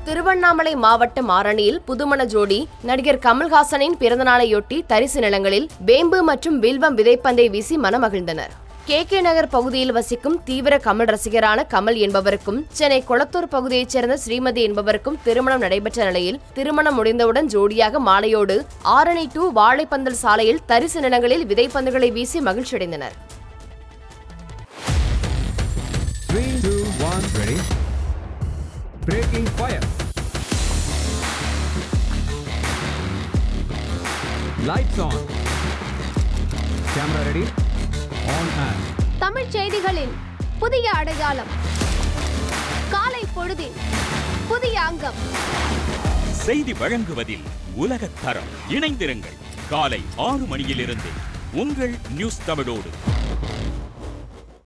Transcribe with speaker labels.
Speaker 1: திருவண்ணாமலை மாவட்டம் ஆரணியில் புதுமண ஜோடி நடிகர் கமல்ஹாசனின் பிறந்தநாளையொட்டி தரிசு நிலங்களில் வேம்பு மற்றும் வில்வம் விதைப்பந்தை வீசி மனமகிழ்ந்தனர் கே கே நகர் பகுதியில் வசிக்கும் தீவிர கமல் ரசிகரான கமல் என்பவருக்கும் சென்னை கொளத்தூர் பகுதியைச் சேர்ந்த ஸ்ரீமதி என்பவருக்கும் திருமணம் நடைபெற்ற நிலையில் திருமணம் முடிந்தவுடன் ஜோடியாக மாலையோடு ஆரணி டு வாழைப்பந்தல் சாலையில் தரிசு நிலங்களில் விதைப்பந்துகளை வீசி மகிழ்ச்சியடைந்தனர்
Speaker 2: Three, two, one, ready. Breaking fire. Lights on. Camera ready. On and.
Speaker 3: தமிழ்ச் செய்திகளின் புதிய அடையாளம் காலை பொழுதின் புதிய அங்கம்
Speaker 4: செய்தி வழங்குவதில் உலகத் தரம் இணைந்திருங்கள் காலை ஆறு மணியிலிருந்து உங்கள் நியூஸ் தமிழோடு